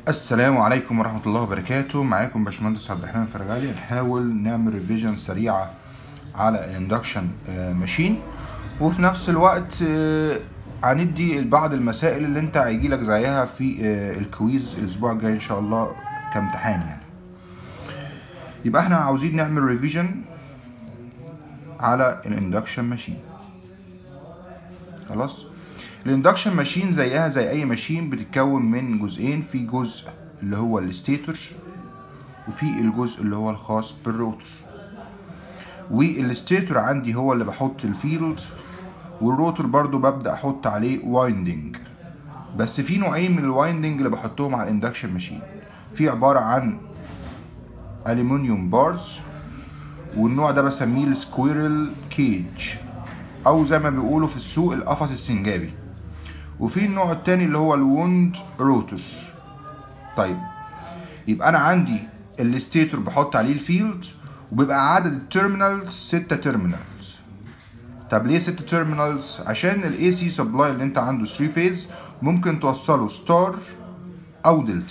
السلام عليكم ورحمة الله وبركاته معاكم باشمهندس عبد الرحمن فرغالي نحاول نعمل ريفيجن سريعة على الاندكشن ماشين وفي نفس الوقت آه، هندي بعض المسائل اللي انت هيجيلك زيها في آه، الكويز الاسبوع الجاي ان شاء الله كامتحان يعني يبقى احنا عاوزين نعمل ريفيجن على الاندكشن ماشين خلاص الاندكشن ماشين زيها زي اي ماشين بتتكون من جزئين في جزء اللي هو الستيتور وفي الجزء اللي هو الخاص بالروتور والستيتور عندي هو اللي بحط الفيلد والروتور برضو ببدأ احط عليه وايندنج بس في نوعين من الوايندنج اللي بحطهم على الاندكشن ماشين في عبارة عن ألومنيوم بارز والنوع ده بسميه السكويرل كيج او زي ما بيقولوا في السوق القفص السنجابي وفي النوع التاني اللي هو الوند روتر طيب يبقى انا عندي الستيتور بحط عليه الفيلد وبيبقى عدد التيرمينالز ستة تيرمينالز طب ليه ستة تيرمينالز عشان الاي سي سبلاي اللي انت عنده 3 فيز ممكن توصله ستار او دلتا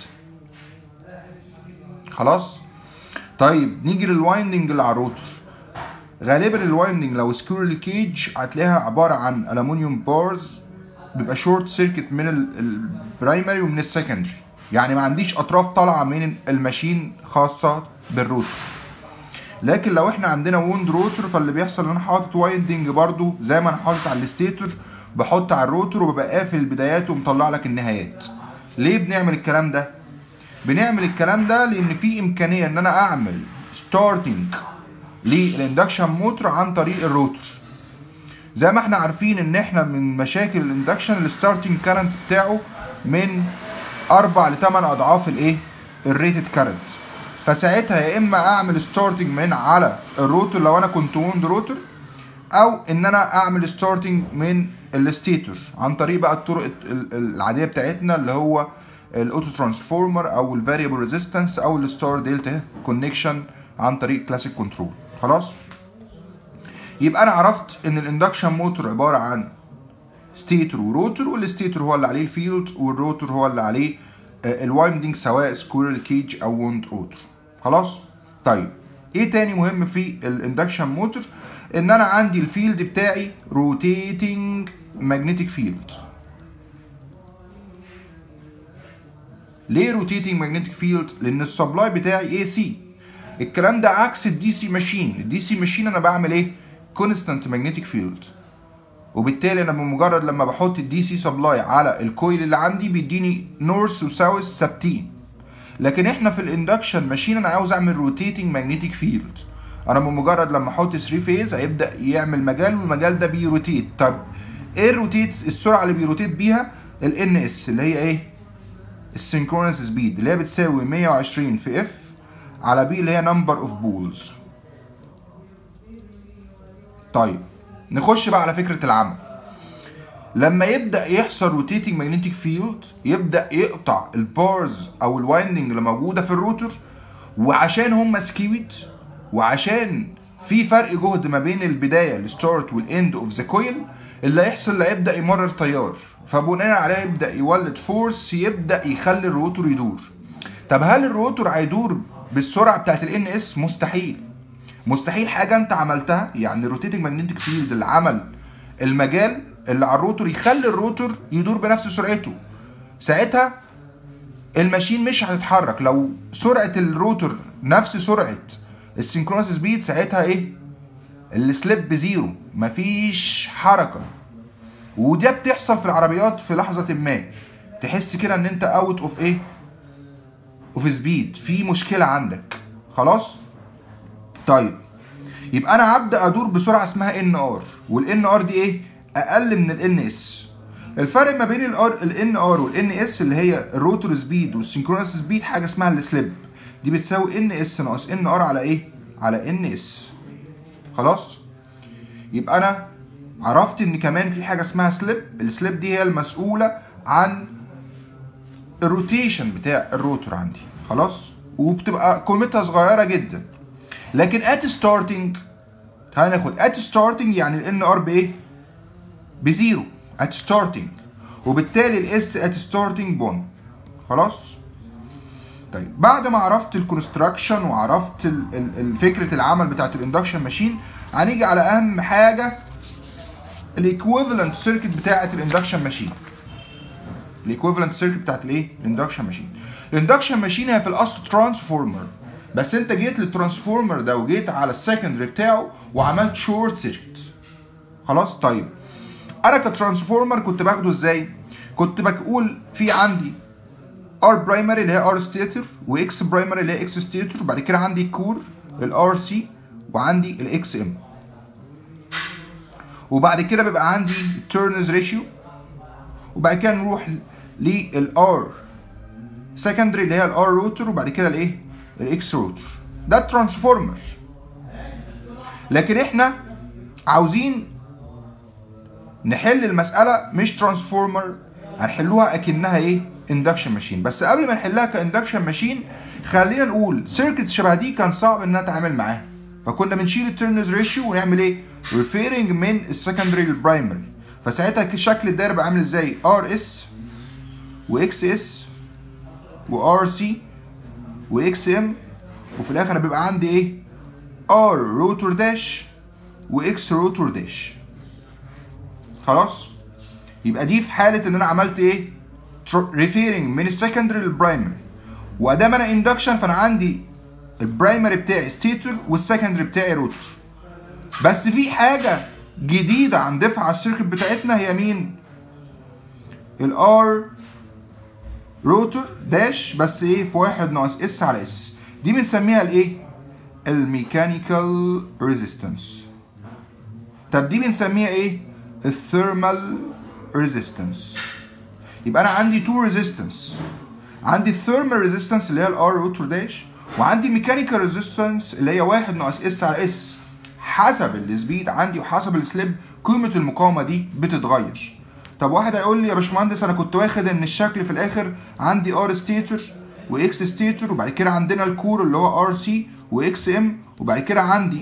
خلاص طيب نيجي للوايندنج اللي على الروتر غالبا الوايندنج لو سكيورل كيج هتلاقيها عباره عن الومنيوم بارز بيبقى شورت سيركت من البرايمري ومن السكندري يعني ما عنديش اطراف طالعه من الماشين خاصه بالروتر لكن لو احنا عندنا ووند روتر فاللي بيحصل ان انا حاطط وايندنج برضو زي ما انا حاطط على الستيتور بحط على الروتر وببقى قافل البدايات ومطلع لك النهايات ليه بنعمل الكلام ده بنعمل الكلام ده لان في امكانيه ان انا اعمل ستارتنج للاندكشن موتور عن طريق الروتر زي ما احنا عارفين ان احنا من مشاكل الاندكشن الستارتنج كارنت بتاعه من اربع لثمان اضعاف الايه الريتد كارنت فساعتها يا اما اعمل ستارتنج من على الروتر لو انا كنت ووند روتر او ان انا اعمل ستارتنج من الستيتور عن طريق بقى الطرق العاديه بتاعتنا اللي هو الاوتو ترانسفورمر او الفاريبل ريزيستنس او الستار دلتا كونكشن عن طريق كلاسيك كنترول خلاص يبقى انا عرفت ان الاندكشن موتور عباره عن ستيتور وروتور والستيتور هو اللي عليه الفيلد والروتور هو اللي عليه الوايندنج سواء سكويرل كيج او ووند روتور خلاص طيب ايه تاني مهم في الاندكشن موتور ان انا عندي الفيلد بتاعي روتيتنج ماجنتيك فيلد ليه روتيتنج ماجنتيك فيلد لان السبلاي بتاعي اي سي الكلام ده عكس الدي سي ماشين الدي سي ماشين انا بعمل ايه كونستانت ماجنتيك فيلد وبالتالي انا بمجرد لما بحط الدي سي سبلاي على الكويل اللي عندي بيديني نورث وساوث ثابتين لكن احنا في الاندكشن ماشين انا عاوز اعمل روتيتنج ماجنتيك فيلد انا بمجرد لما احط 3 فيز هيبدا يعمل مجال والمجال ده بيروتيت طب ايه الروتيت السرعه اللي بيروتيت بيها الان اس اللي هي ايه السينكرونس سبيد اللي هي بتساوي 120 في اف على بي اللي هي نمبر اوف بولز طيب نخش بقى على فكره العمل لما يبدا يحصل روتيتنج ماجنتيك فيلد يبدا يقطع البارز او الوايندنج اللي موجوده في الروتر وعشان هم سكيوت وعشان في فرق جهد ما بين البدايه الستارت والاند اوف ذا كويل اللي هيحصل اللي هيبدا يمرر تيار فبناء عليه يبدا يولد فورس يبدا يخلي الروتور يدور طب هل الروتور هيدور بالسرعه بتاعت الان اس مستحيل مستحيل حاجه انت عملتها يعني الروتيتنج ماجنتيك فيلد اللي عمل المجال اللي على الروتور يخلي الروتور يدور بنفس سرعته ساعتها الماشين مش هتتحرك لو سرعه الروتور نفس سرعه السينكرونس سبيد ساعتها ايه السليب بزيرو مفيش حركه وده بتحصل في العربيات في لحظه ما تحس كده ان انت اوت اوف ايه اوف سبيد في مشكله عندك خلاص طيب يبقى انا هبدا ادور بسرعه اسمها ان ار والان ار دي ايه اقل من الان اس الفرق ما بين الار الان ار والان اس اللي هي الروتور سبيد والسينكرونس سبيد حاجه اسمها السليب دي بتساوي ان اس ناقص ان ار على ايه على ان اس خلاص يبقى انا عرفت ان كمان في حاجه اسمها سليب السليب دي هي المسؤوله عن الروتيشن بتاع الروتور عندي خلاص وبتبقى قيمتها صغيره جدا لكن ات ستارتنج هناخد ات ستارتنج يعني الان ار بايه بزيرو ات ستارتنج وبالتالي الاس ات ستارتنج بون خلاص طيب بعد ما عرفت الكونستراكشن وعرفت ال- ال- ال- فكره العمل بتاعت الاندكشن ماشين هنيجي على اهم حاجه الايكويفالنت سيركت بتاعت الاندكشن ماشين الايكويفالنت سيركت بتاعت الايه الاندكشن ماشين الاندكشن ماشين هي في الاصل ترانسفورمر بس انت جيت للترانسفورمر ده وجيت على السكندري بتاعه وعملت شورت سيركت خلاص طيب انا كترانسفورمر كنت باخده ازاي كنت بقول في عندي ار برايمري اللي هي ار ستيتور واكس برايمري اللي هي اكس ستيتور بعد كده عندي كور الار سي وعندي الاكس ام وبعد كده بيبقى عندي تيرنز ريشيو وبعد كده نروح للار سكندري اللي هي الار روتر وبعد كده الايه الاكس روتر ده الترانسفورمر لكن احنا عاوزين نحل المسألة مش ترانسفورمر هنحلوها أكنها إيه؟ اندكشن ماشين بس قبل ما نحلها كاندكشن ماشين خلينا نقول سيركت شبه دي كان صعب إن نتعامل معاها فكنا بنشيل التيرنز ريشيو ونعمل إيه؟ ريفيرنج من السكندري للبرايمري فساعتها شكل الدايرة بقى عامل إزاي؟ ار اس واكس اس وار سي واكس ام وفي الآخر بيبقى عندي إيه؟ ار روتور داش واكس روتور داش خلاص يبقى دي في حاله ان انا عملت ايه ريفيرنج من السكندري للبرايمري وادام انا اندكشن فانا عندي البرايمري بتاعي ستيتور والسكندري بتاعي روتور بس في حاجه جديده هنضيفها على السيركت بتاعتنا هي مين الار روتور داش بس ايه في واحد ناقص اس على اس دي بنسميها الايه الميكانيكال ريزيستنس طب دي بنسميها ايه الثيرمال ريزيستنس يبقى انا عندي تو ريزيستنس عندي الثيرمال ريزيستنس اللي هي الار روتور داش وعندي ميكانيكال ريزيستنس اللي هي واحد ناقص اس على اس حسب السبيد عندي وحسب السليب قيمه المقاومه دي بتتغير طب واحد هيقول لي يا باشمهندس انا كنت واخد ان الشكل في الاخر عندي ار ستيتور واكس ستيتور وبعد كده عندنا الكور اللي هو ار سي واكس ام وبعد كده عندي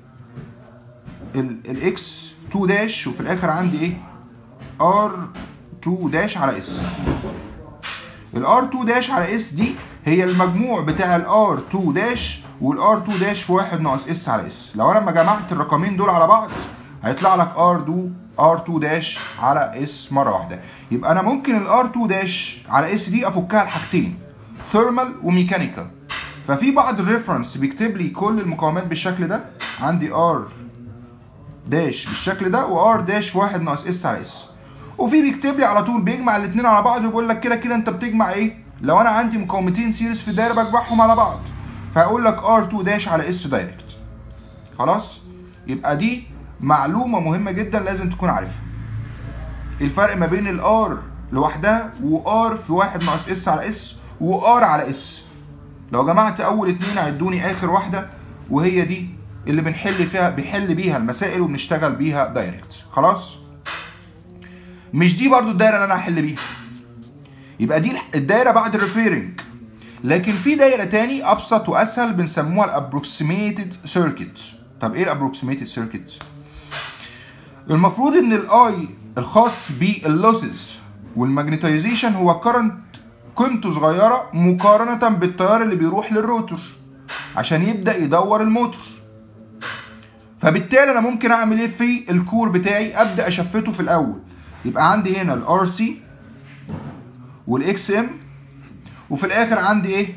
الاكس 2 داش وفي الاخر عندي ايه ار 2 داش على اس الار 2 داش على اس دي هي المجموع بتاع الار 2 داش والار 2 داش في 1 ناقص اس على اس لو انا لما جمعت الرقمين دول على بعض هيطلع لك ار 2 ار 2 داش على اس مره واحده يبقى انا ممكن الار 2 داش على اس دي افكها لحاجتين ثيرمال وميكانيكال ففي بعض الريفرنس بيكتب لي كل المقاومات بالشكل ده عندي ار داش بالشكل ده وار داش في 1 ناقص اس على اس وفي بيكتب لي على طول بيجمع الاثنين على بعض ويقول لك كده كده انت بتجمع ايه لو انا عندي مقاومتين سيريز في الدايره بجمعهم على بعض فهقول لك ار 2 داش على اس دايركت خلاص يبقى دي معلومه مهمه جدا لازم تكون عارفها الفرق ما بين الار لوحدها وار في 1 ناقص اس على اس وار على اس لو جمعت اول اتنين هيدوني اخر واحده وهي دي اللي بنحل فيها بيحل بيها المسائل وبنشتغل بيها دايركت خلاص مش دي برضو الدايره اللي انا هحل بيها يبقى دي الدايره بعد الريفيرنج لكن في دايره تاني ابسط واسهل بنسموها الابروكسيميتد سيركت طب ايه الابروكسيميتد سيركت المفروض ان الاي الخاص باللوسز والماجنتايزيشن هو كرنت قيمته صغيره مقارنه بالتيار اللي بيروح للروتور عشان يبدا يدور الموتور فبالتالي انا ممكن اعمل ايه في الكور بتاعي ابدا اشفته في الاول يبقى عندي هنا الار سي والاكس ام وفي الاخر عندي ايه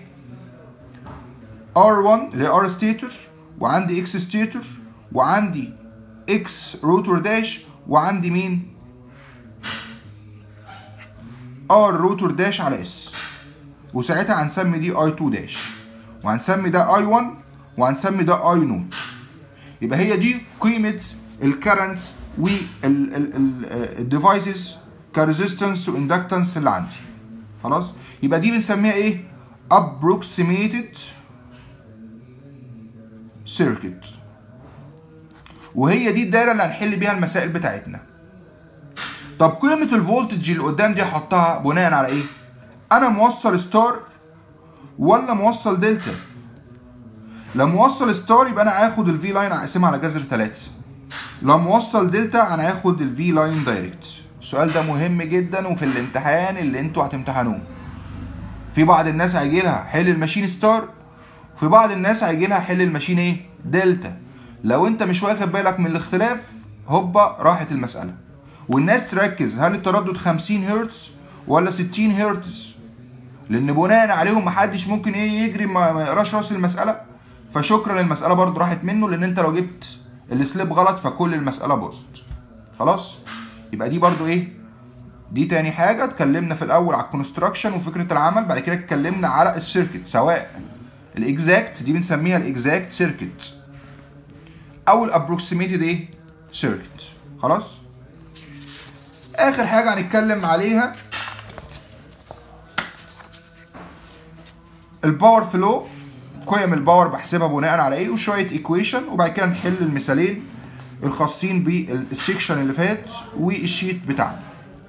R1 اللي هي ار ستيتور وعندي اكس ستيتور وعندي اكس روتور داش وعندي مين ار روتور داش على اس وساعتها هنسمي دي اي 2 داش وهنسمي ده اي 1 وهنسمي ده اي نوت يبقى هي دي قيمه الكرنت والديفايسز كريزيستنس واندكتنس اللي عندي خلاص يبقى دي بنسميها ايه approximated circuit وهي دي الدايره اللي هنحل بيها المسائل بتاعتنا طب قيمه الفولتج اللي قدام دي احطها بناء على ايه انا موصل ستار ولا موصل دلتا لما موصل ستار يبقى انا هاخد الفي لاين اقسمها على جذر 3 لما موصل دلتا انا هاخد الفي لاين دايركت السؤال ده مهم جدا وفي الامتحان اللي انتوا هتمتحنوه في بعض الناس هيجي لها حل الماشين ستار في بعض الناس هيجي لها حل الماشين ايه دلتا لو انت مش واخد بالك من الاختلاف هوبا راحت المساله والناس تركز هل التردد 50 هرتز ولا 60 هرتز لان بناء عليهم محدش ممكن ايه يجري ما ما يقراش راس المساله فشكرا المساله برضو راحت منه لان انت لو جبت السليب غلط فكل المساله بوست خلاص يبقى دي برضو ايه دي تاني حاجه اتكلمنا في الاول على الكونستراكشن وفكره العمل بعد كده اتكلمنا على السيركت سواء الاكزاكت دي بنسميها الاكزاكت سيركت او الابروكسيميتد ايه سيركت خلاص اخر حاجه هنتكلم عليها الباور فلو قيم الباور بحسبها بناء على ايه وشويه ايكويشن وبعد كده نحل المثالين الخاصين بالسيكشن اللي فات والشيت بتاعنا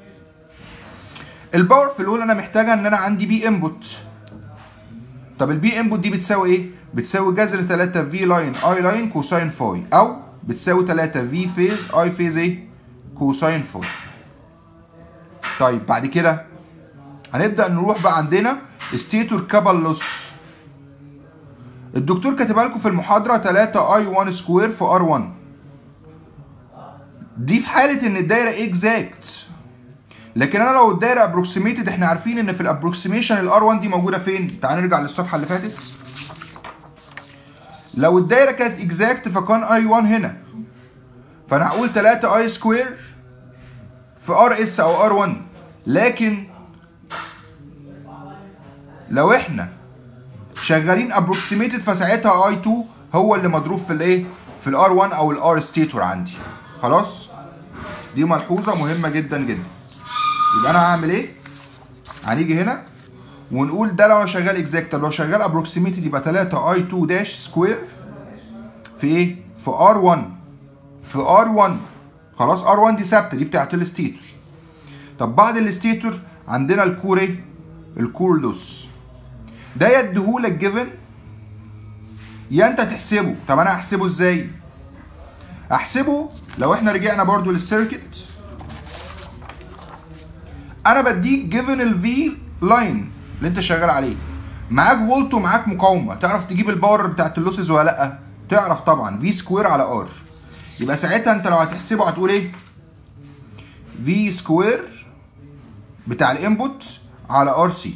الباور فلو اللي انا محتاجها ان انا عندي بي انبوت طب البي انبوت دي بتساوي ايه بتساوي جذر 3 في لاين اي لاين كوساين فاي او بتساوي 3 في فيز اي فيز ايه كوساين فاي طيب بعد كده هنبدا نروح بقى عندنا ستيتور كابل لوس الدكتور كاتبها لكم في المحاضره 3 اي 1 سكوير في ار 1 دي في حاله ان الدايره اكزاكت لكن انا لو الدايره ابروكسيميتد احنا عارفين ان في الابروكسيميشن الار 1 دي موجوده فين تعال نرجع للصفحه اللي فاتت لو الدايره كانت اكزاكت فكان اي 1 هنا فانا هقول 3 اي سكوير في ار اس او ار 1 لكن لو احنا شغالين ابروكسيميتد فساعتها اي 2 هو اللي مضروب في الايه في الار 1 او الار ستيتور عندي خلاص دي ملحوظه مهمه جدا جدا يبقى انا هعمل ايه هنيجي هنا ونقول ده لو انا شغال اكزاكت لو شغال ابروكسيميتد يبقى 3 اي 2 داش سكوير في ايه في ار 1 في ار 1 خلاص ار 1 دي ثابته دي بتاعت الستيتور طب بعد الستيتور عندنا الكور ايه الكور لوس ده يديهولك جيفن يا انت تحسبه طب انا هحسبه ازاي احسبه لو احنا رجعنا برضو للسيركت انا بديك جيفن الفي لاين اللي انت شغال عليه معاك فولت ومعاك مقاومه تعرف تجيب الباور بتاعت اللوسز ولا لا تعرف طبعا في سكوير على ار يبقى ساعتها انت لو هتحسبه هتقول ايه في سكوير بتاع الانبوت على ار سي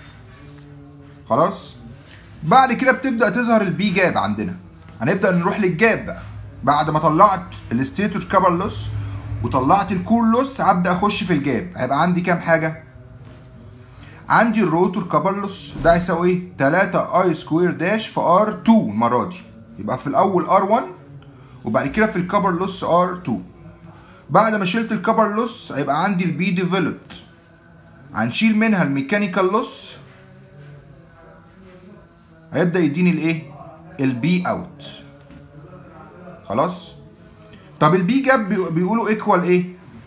خلاص بعد كده بتبدا تظهر البي جاب عندنا هنبدا نروح للجاب بقى بعد ما طلعت الستيتور كابر لوس وطلعت الكور لوس هبدا اخش في الجاب هيبقى عندي كام حاجه عندي الروتور كابر لوس ده هيساوي ايه 3 اي سكوير داش في ار 2 المره دي يبقى في الاول ار 1 وبعد كده في الكابر لوس ار 2 بعد ما شلت الكابر لوس هيبقى عندي البي ديفلوبد هنشيل منها الميكانيكال لوس هيبدا يديني الايه البي اوت خلاص طب البي جاب بي- بيقولوا ايكوال ايه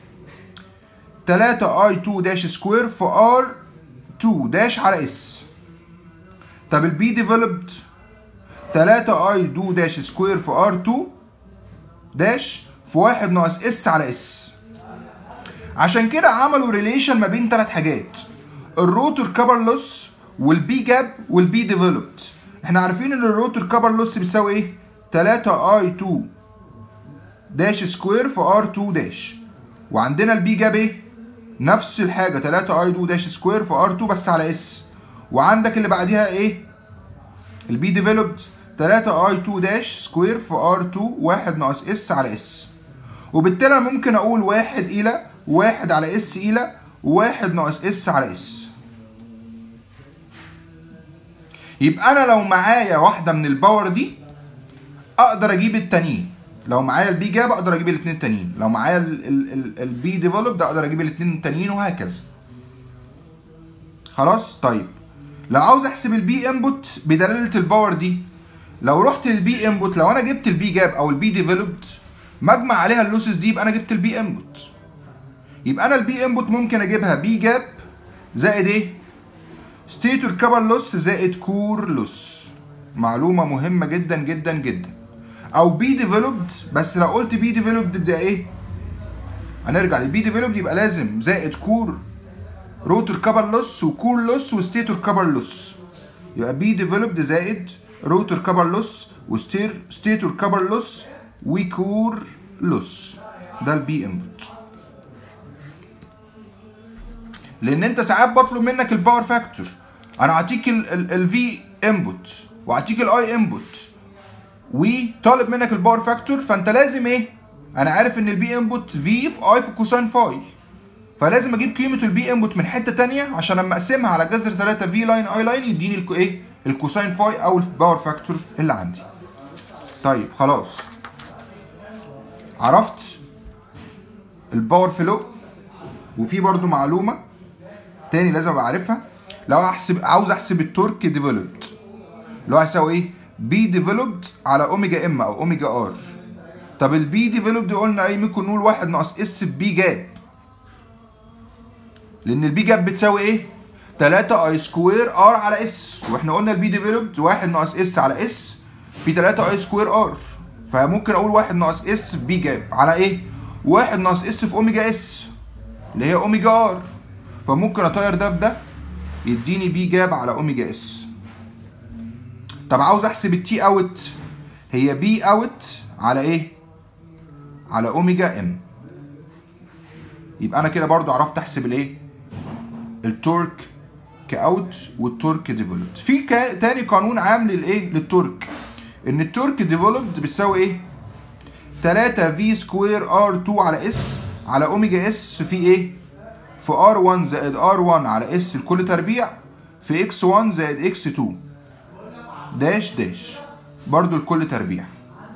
3 اي 2 داش سكوير في ار 2 داش على اس طب البي ديفلوبد 3 اي 2 داش سكوير في ار 2 داش في 1 ناقص اس على اس عشان كده عملوا ريليشن ما بين ثلاث حاجات الروتور كابر لوس والبي جاب والبي ديفلوبد احنا عارفين ان الروتور كابر لوس بيساوي ايه 3 اي 2 داش سكوير في ار 2 داش وعندنا البي جاب ايه نفس الحاجه 3 اي 2 داش سكوير في ار 2 بس على اس وعندك اللي بعديها ايه البي ديفلوبد 3 اي 2 داش سكوير في ار 2 1 ناقص اس على اس وبالتالي انا ممكن اقول واحد الى واحد على اس الى واحد ناقص اس على اس يبقى انا لو معايا واحده من الباور دي اقدر اجيب التانيين لو معايا البي جاب اقدر اجيب الاثنين التانيين لو معايا البي ديفلوبد اقدر اجيب الاثنين التانيين وهكذا خلاص طيب لو عاوز احسب البي انبوت بدلاله الباور دي لو رحت للبي انبوت لو انا جبت البي جاب او البي ديفلوبد مجمع عليها اللوسز دي يبقى انا جبت البي انبوت يبقى انا البي انبوت ممكن اجيبها بي جاب زائد ايه ستيتور كابر لوس زائد كور لوس معلومه مهمه جدا جدا جدا او بي ديفلوبد بس لو قلت بي ديفلوبد ده ايه هنرجع للبي ديفلوبد يبقى لازم زائد كور روتور كبر لوس وكور لوس وستيتور كبر لوس يبقى بي ديفلوبد زائد روتور كبر لوس وستير ستيتور كبر لوس وكور لوس ده البي انبوت لان انت ساعات بطلب منك الباور فاكتور انا اعطيك الفي انبوت واعطيك الاي انبوت وطالب منك الباور فاكتور فانت لازم ايه انا عارف ان البي انبوت في في اي في كوساين فاي فلازم اجيب قيمه البي انبوت من حته تانية عشان لما اقسمها على جذر 3 في لاين اي لاين يديني الكو ايه الكوساين فاي او الباور فاكتور اللي عندي طيب خلاص عرفت الباور فلو وفي برضو معلومه تاني لازم ابقى عارفها لو احسب عاوز احسب التورك ديفلوبد اللي هو هيساوي ايه بي ديفلوبد على اوميجا ام او اوميجا ار طب البي ديفلوبد قلنا ايه ممكن نقول واحد ناقص اس بي جاب لان البي جاب بتساوي ايه 3 اي سكوير ار على اس واحنا قلنا البي ديفلوبد واحد ناقص اس على اس في 3 اي سكوير ار فممكن اقول واحد ناقص اس بي جاب على ايه واحد ناقص اس في اوميجا اس اللي هي اوميجا ار فممكن اطير ده في ده يديني بي جاب على اوميجا اس طب عاوز احسب التي اوت هي بي اوت على ايه على اوميجا ام يبقى انا كده برضو عرفت احسب الايه التورك كاوت والتورك ديفلوبد في كا- تاني قانون عام للايه للتورك ان التورك ديفلوبد بيساوي ايه 3 في سكوير ار 2 على اس على اوميجا اس في ايه في ار 1 زائد ار 1 على اس لكل تربيع في اكس 1 زائد اكس 2 داش داش برضو لكل تربيع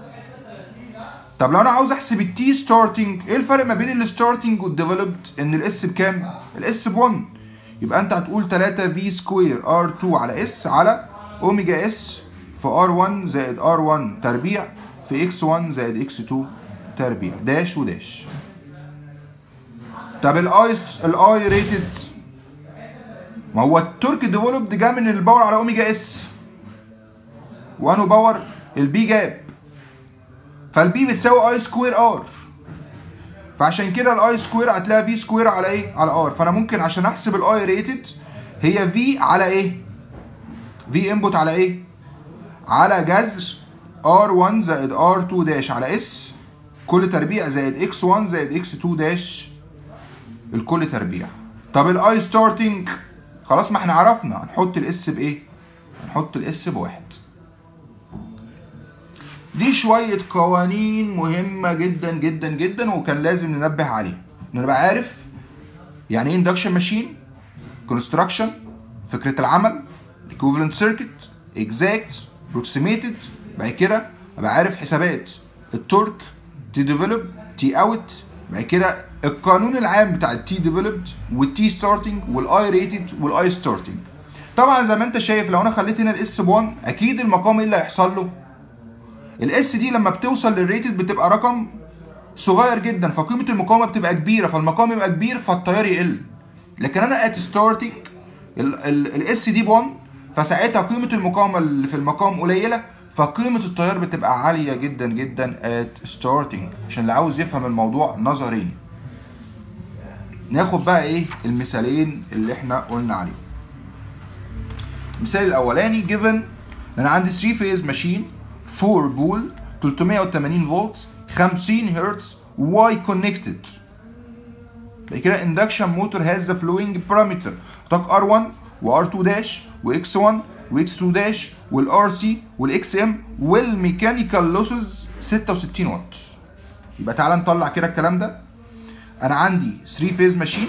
طب لو انا عاوز احسب التي ستارتنج ايه الفرق ما بين الستارتنج والديفلوبد ان الاس بكام الاس ب 1 يبقى انت هتقول 3 في سكوير ار 2 على اس على اوميجا اس في ار 1 زائد ار 1 تربيع في اكس 1 زائد اكس 2 تربيع داش وداش طب الاي الاي ريتد ما هو التورك ديفلوبد جه من الباور على اوميجا اس وانو باور البي جاب فالبي بتساوي اي سكوير ار فعشان كده الاي سكوير هتلاقي في سكوير على ايه على ار فانا ممكن عشان احسب الاي ريتد هي في على ايه في انبوت على ايه على جذر R1 زائد R2 داش على اس كل تربيع زائد x1 زائد x2 داش الكل تربيع طب الاي ستارتنج خلاص ما احنا عرفنا هنحط الاس بايه هنحط الاس بواحد دي شوية قوانين مهمة جدا جدا جدا وكان لازم ننبه عليها نبقى عارف يعني ايه اندكشن ماشين كونستراكشن فكرة العمل equivalent circuit exact approximated بعد كده ابقى عارف حسابات التورك تي ديفلوب تي اوت بعد كده القانون العام بتاع التي ديفلوبد والتي ستارتنج والاي ريتد والاي ستارتنج طبعا زي ما انت شايف لو انا خليت هنا الاس ب 1 اكيد المقام ايه اللي هيحصل له الاس دي لما بتوصل للريتد بتبقى رقم صغير جدا فقيمه المقاومه بتبقى كبيره فالمقام يبقى كبير فالتيار يقل لكن انا ات ستارتنج الاس دي ب 1 فساعتها قيمه المقاومه اللي في المقام قليله فقيمه التيار بتبقى عاليه جدا جدا ات ستارتنج عشان اللي عاوز يفهم الموضوع نظريا ناخد بقى ايه المثالين اللي احنا قلنا عليهم المثال الاولاني given انا عندي 3 فيز ماشين 4 بول 380 فولت 50 هرتز واي كونكتد بعد كده induction motor has the flowing parameter طاق R1 و R2 داش و X1 و X2 داش وال RC وال XM والميكانيكال لوسز 66 واط يبقى تعالى نطلع كده الكلام ده انا عندي 3 فيز ماشين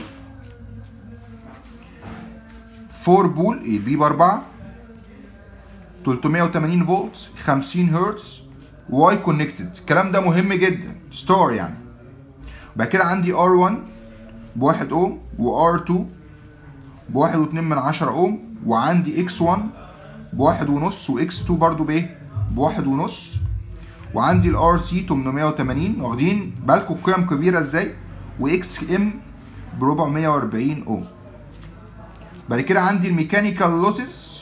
4 بول اي بي ب 4 380 فولت 50 هرتز واي كونكتد الكلام ده مهم جدا ستار يعني بعد كده عندي R1 بواحد اوم و R2 بواحد واتنين من عشرة اوم وعندي X1 بواحد ونص و X2 برضو بايه بواحد ونص وعندي ال RC 880 واخدين بالكم القيم كبيرة ازاي و XM ب 440 اوم بعد كده عندي الميكانيكال لوسز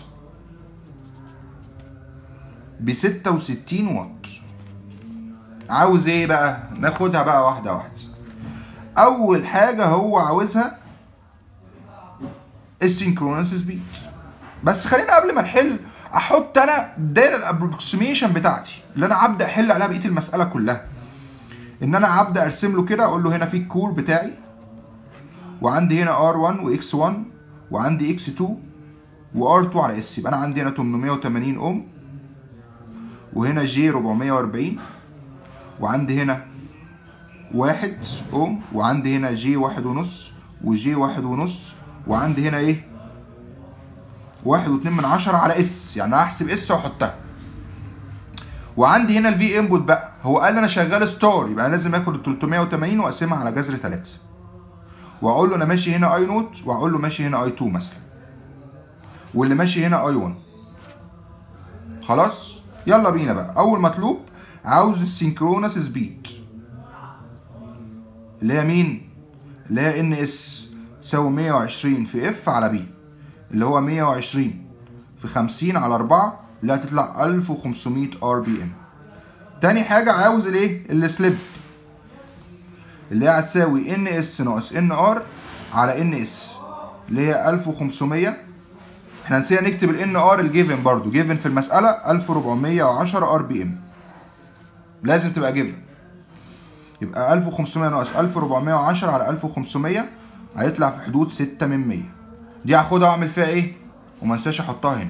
ب 66 واط عاوز ايه بقى ناخدها بقى واحده واحده اول حاجه هو عاوزها السينكرونس سبيد بس خلينا قبل ما نحل احط انا دايره الابروكسيميشن بتاعتي اللي انا ابدا احل عليها بقيه المساله كلها ان انا ابدا ارسم له كده اقول له هنا في الكور بتاعي وعندي هنا R1 وX1 وعندي X2 وR2 على S يبقى انا عندي هنا 880 اوم وهنا جي 440 وعندي هنا واحد اوم وعندي هنا جي واحد ونص وجي واحد ونص وعندي هنا ايه واحد واتنين من عشرة على اس يعني هحسب اس واحطها وعندي هنا الفي انبوت بقى هو قال لي انا شغال ستار يبقى انا لازم اخد ال 380 واقسمها على جذر 3 واقول له انا ماشي هنا اي نوت واقول له ماشي هنا اي 2 مثلا واللي ماشي هنا اي 1 خلاص يلا بينا بقى اول مطلوب عاوز السينكرونس سبيد اللي هي مين اللي هي ان اس تساوي 120 في اف على بي اللي هو 120 في 50 على 4 اللي هتطلع 1500 ار بي ام تاني حاجة عاوز الايه السليب اللي هي هتساوي ان اس ناقص ان ار على ان اس اللي هي 1500 احنا نسينا نكتب الان ار الجيفن برضو جيفن في المسألة 1410 ار بي ام لازم تبقى جيفن يبقى 1500 ناقص 1410 على 1500 هيطلع في حدود 6 من 100 دي هاخدها واعمل فيها ايه وما انساش احطها هنا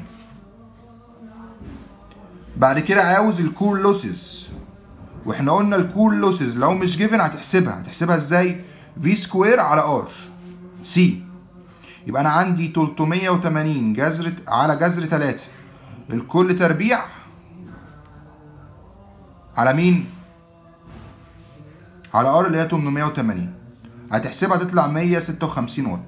بعد كده عاوز الكور لوسز واحنا قلنا الكور لوسز لو مش جيفن هتحسبها هتحسبها ازاي في سكوير على ار سي يبقى انا عندي 380 جذر على جذر 3 الكل تربيع على مين على ار اللي هي 880 هتحسبها تطلع 156 واط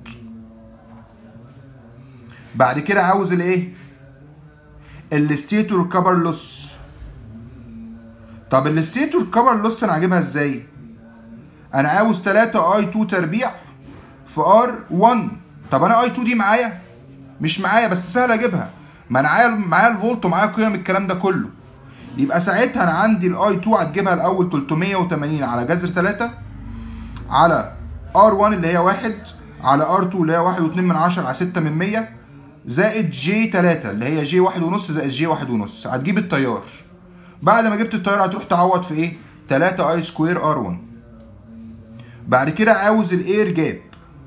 بعد كده عاوز الايه الستيتور كبر لوس طب الستيتور كبر لوس انا هجيبها ازاي انا عاوز 3 اي 2 تربيع في ار 1 طب انا اي 2 دي معايا مش معايا بس سهل اجيبها ما انا معايا معايا الفولت ومعايا قيم الكلام ده كله يبقى ساعتها انا عندي الاي 2 هتجيبها الاول 380 على جذر 3 على ار 1 اللي هي 1 على ار 2 اللي هي 1.2 من 10 على 6 من 100 زائد جي 3 اللي هي جي 1 ونص زائد جي 1 ونص هتجيب التيار بعد ما جبت التيار هتروح تعوض في ايه 3 اي سكوير ار 1 بعد كده عاوز الاير جاب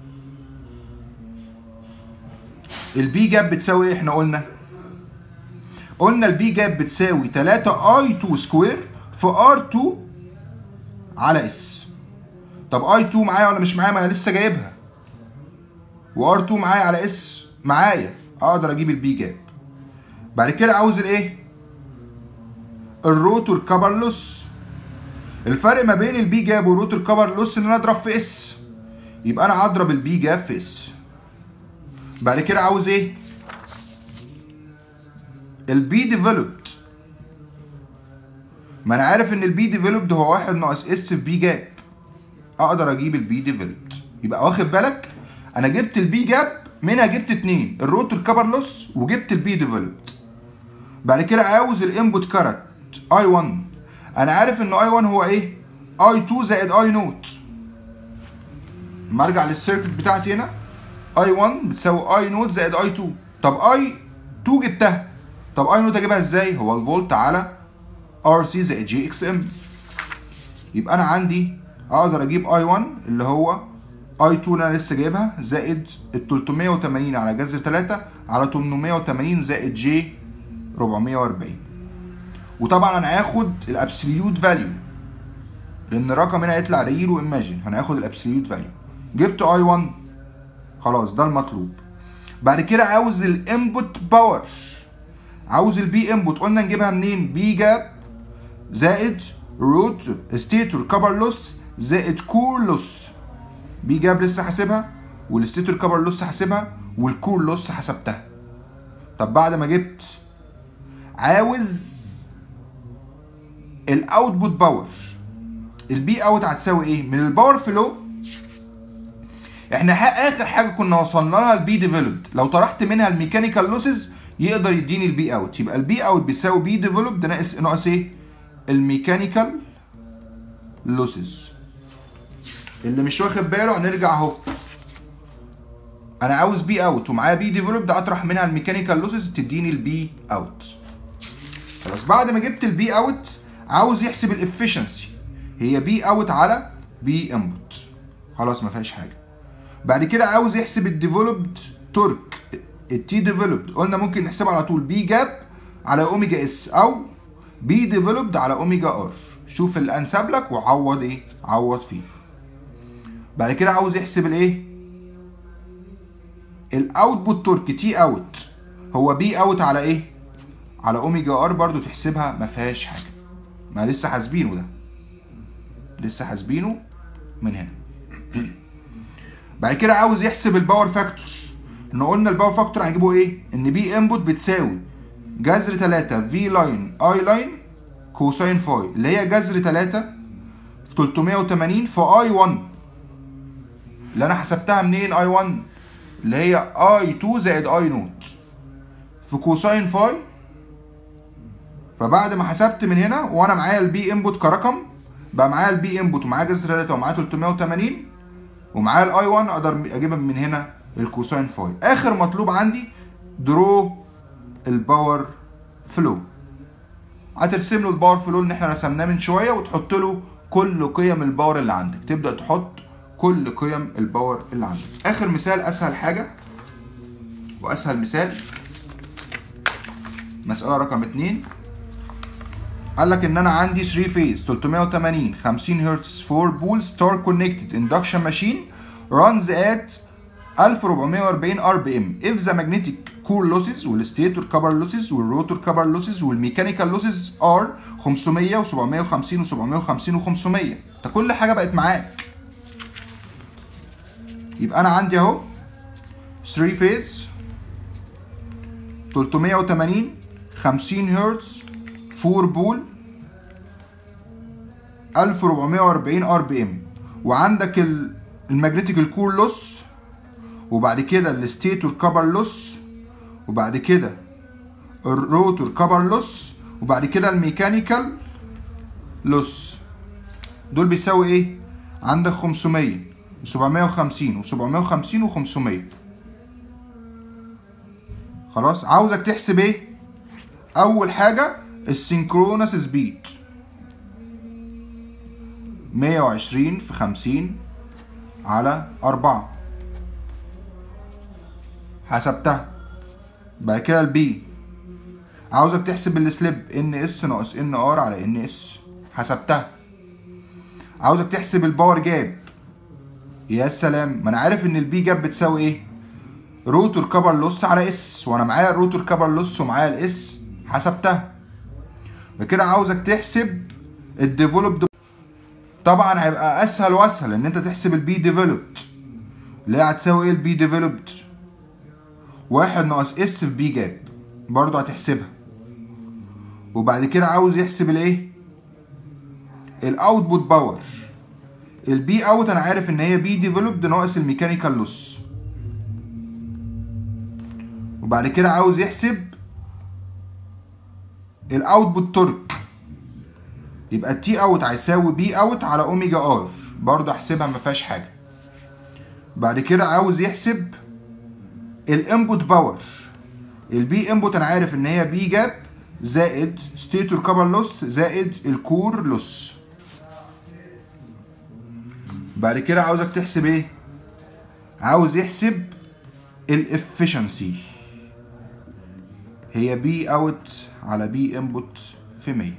البي جاب بتساوي ايه احنا قلنا قلنا البي جاب بتساوي 3 اي 2 سكوير في ار 2 على اس طب اي 2 معايا ولا مش معايا ما انا لسه جايبها وار 2 معايا على اس معايا اقدر اجيب البي جاب بعد كده عاوز الايه الروتور كبر لوس الفرق ما بين البي جاب والروتور كبر لوس ان انا اضرب في اس يبقى انا هضرب البي جاب في اس بعد كده عاوز ايه البي ديفلوبد ما انا عارف ان البي ديفلوبد هو واحد ناقص اس في بي جاب اقدر اجيب البي ديفلوبد يبقى واخد بالك انا جبت البي جاب منها جبت اتنين الروتور كبر لوس وجبت البي ديفلوبد بعد كده عاوز الانبوت كارت اي 1 انا عارف ان اي 1 هو ايه اي 2 زائد اي نوت لما ارجع للسيركت بتاعتي هنا اي 1 بتساوي اي نوت زائد اي 2 طب اي 2 جبتها طب اي نوت اجيبها ازاي هو الفولت على ار سي زائد جي اكس ام يبقى انا عندي اقدر اجيب اي 1 اللي هو اي 2 اللي انا لسه جايبها زائد ال 380 على جذر 3 على 880 زائد جي 440 وطبعا انا هاخد الابسوليوت فاليو لان الرقم هنا هيطلع ريل وايماجن هناخد الابسوليوت فاليو جبت اي 1 خلاص ده المطلوب بعد كده عاوز الانبوت باور عاوز البي انبوت قلنا نجيبها منين بي جاب زائد روت ستيتور كبر لوس زائد كور لوس بي جاب لسه حاسبها والستيتور كبر لوس حاسبها والكور لوس حسبتها طب بعد ما جبت عاوز الاوتبوت باور البي اوت هتساوي ايه من الباور فلو احنا اخر حاجه كنا وصلنا لها البي ديفلوبد لو طرحت منها الميكانيكال لوسز يقدر يديني البي اوت يبقى البي اوت بيساوي بي ديفلوبد ناقص ناقص ايه الميكانيكال لوسز اللي مش واخد باله هنرجع اهو انا عاوز بي اوت ومعايا بي ديفلوبد اطرح منها الميكانيكال لوسز تديني البي اوت خلاص بعد ما جبت البي اوت عاوز يحسب الافشنسي هي بي اوت على بي انبوت خلاص ما فيهاش حاجه بعد كده عاوز يحسب الديفلوبد تورك التي ديفلوبد قلنا ممكن نحسبها على طول بي جاب على اوميجا اس او بي ديفلوبد على اوميجا ار شوف الانسب لك وعوض ايه عوض فيه بعد كده عاوز يحسب الايه الاوتبوت تورك تي اوت هو بي اوت على ايه على اوميجا ار برضو تحسبها ما فيهاش حاجه ما لسه حاسبينه ده لسه حاسبينه من هنا بعد كده عاوز يحسب الباور فاكتور ان قلنا الباور فاكتور هنجيبه ايه ان بي انبوت بتساوي جذر 3 في لاين اي لاين كوساين فاي اللي هي جذر 3 في 380 في اي 1 اللي انا حسبتها منين اي 1 اللي هي اي 2 زائد اي نوت في كوساين فاي فبعد ما حسبت من هنا وانا معايا البي انبوت كرقم بقى معايا البي انبوت ومعايا جذر 3 ومعايا 380 ومعايا الاي 1 اقدر اجيبها من هنا الكوساين فاي اخر مطلوب عندي درو الباور فلو هترسم له الباور فلو اللي احنا رسمناه من شويه وتحط له كل قيم الباور اللي عندك تبدا تحط كل قيم الباور اللي عندك اخر مثال اسهل حاجه واسهل مثال مساله رقم 2 قال لك ان انا عندي 3 فيز 380 50 هرتز 4 بول ستار كونكتد اندكشن ماشين runs at 1440 ار بي ام if the magnetic core losses والستيتور كبر losses والروتور كبر losses والميكانيكال losses are 500 و750 و750 و500 ده كل حاجه بقت معاك يبقى انا عندي اهو 3 فيز 380 50 هرتز 4 بول 1440 ار بي ام وعندك الماجنتيك الكور لوس وبعد كده الستيتور كبر لوس وبعد كده الروتور كبر لوس وبعد كده الميكانيكال لوس دول بيساوي ايه عندك 500 و750 و750 و500 خلاص عاوزك تحسب ايه اول حاجه السينكرونس سبيد 120 في 50 على 4 حسبتها بعد كده البي عاوزك تحسب السليب ان اس ناقص ان ار على ان اس حسبتها عاوزك تحسب الباور جاب يا سلام ما انا عارف ان البي جاب بتساوي ايه روتور كبر لوس على اس وانا معايا الروتور كبر لوس ومعايا الاس حسبتها فكده عاوزك تحسب الديفلوبد طبعا هيبقى اسهل واسهل ان انت تحسب البي ديفلوبد اللي هي هتساوي ايه البي ديفلوبد واحد ناقص اس في بي جاب برضه هتحسبها وبعد كده عاوز يحسب الايه الاوتبوت باور البي اوت انا عارف ان هي بي ديفلوبد ناقص الميكانيكال لوس وبعد كده عاوز يحسب الاوتبوت تورك يبقى التي اوت هيساوي بي اوت على اوميجا ار برضه احسبها ما فيهاش حاجه بعد كده عاوز يحسب الانبوت باور البي انبوت انا عارف ان هي بي جاب زائد ستيتور كبر لوس زائد الكور لوس بعد كده عاوزك تحسب ايه عاوز يحسب الافشنسي هي بي اوت على بي انبوت في 100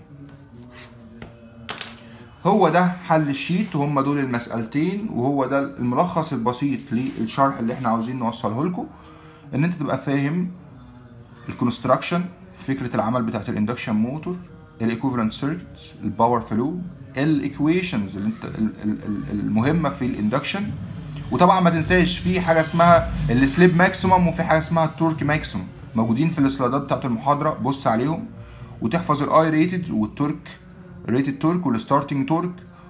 هو ده حل الشيت وهم دول المسألتين وهو ده الملخص البسيط للشرح اللي احنا عاوزين نوصله لكم ان انت تبقى فاهم الكونستراكشن فكره العمل بتاعت الاندكشن موتور الايكوفالنت سيركت الباور فلو الايكويشنز اللي انت المهمه في الاندكشن وطبعا ما تنساش في حاجه اسمها السليب ماكسيمم وفي حاجه اسمها التورك ماكسيمم موجودين في السلايدات بتاعت المحاضره بص عليهم وتحفظ الاي ريتد والتورك ريتد تورك والستارتنج تورك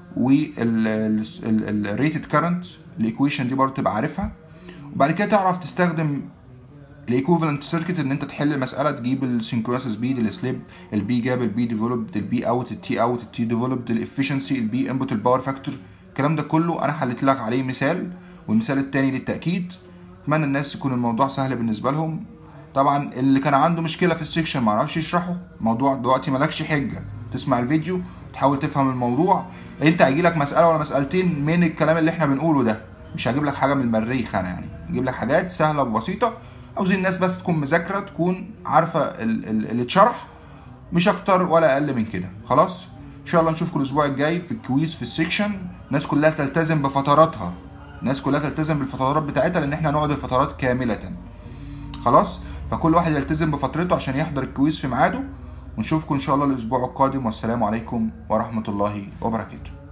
والريتد كارنت الايكويشن دي برضه تبقى عارفها وبعد كده تعرف تستخدم الايكوفالنت سيركت ان انت تحل المساله تجيب السينكرونس سبيد السليب البي جاب البي ديفلوبد البي اوت التي اوت التي ديفلوبد الافشنسي البي انبوت الباور فاكتور الكلام ده كله انا حليت لك عليه مثال والمثال التاني للتاكيد اتمنى الناس يكون الموضوع سهل بالنسبه لهم طبعا اللي كان عنده مشكله في السكشن ما عرفش يشرحه موضوع دلوقتي مالكش حجه تسمع الفيديو تحاول تفهم الموضوع انت هيجي لك مساله ولا مسالتين من الكلام اللي احنا بنقوله ده مش هجيب لك حاجه من المريخ انا يعني هجيب لك حاجات سهله وبسيطه عاوزين الناس بس تكون مذاكره تكون عارفه ال- ال- اللي اتشرح مش اكتر ولا اقل من كده خلاص ان شاء الله نشوفكم الاسبوع الجاي في الكويز في السكشن الناس كلها تلتزم بفتراتها الناس كلها تلتزم بالفترات بتاعتها لان احنا هنقعد الفترات كامله خلاص فكل واحد يلتزم بفترته عشان يحضر الكويز في ميعاده ونشوفكم ان شاء الله الاسبوع القادم والسلام عليكم ورحمه الله وبركاته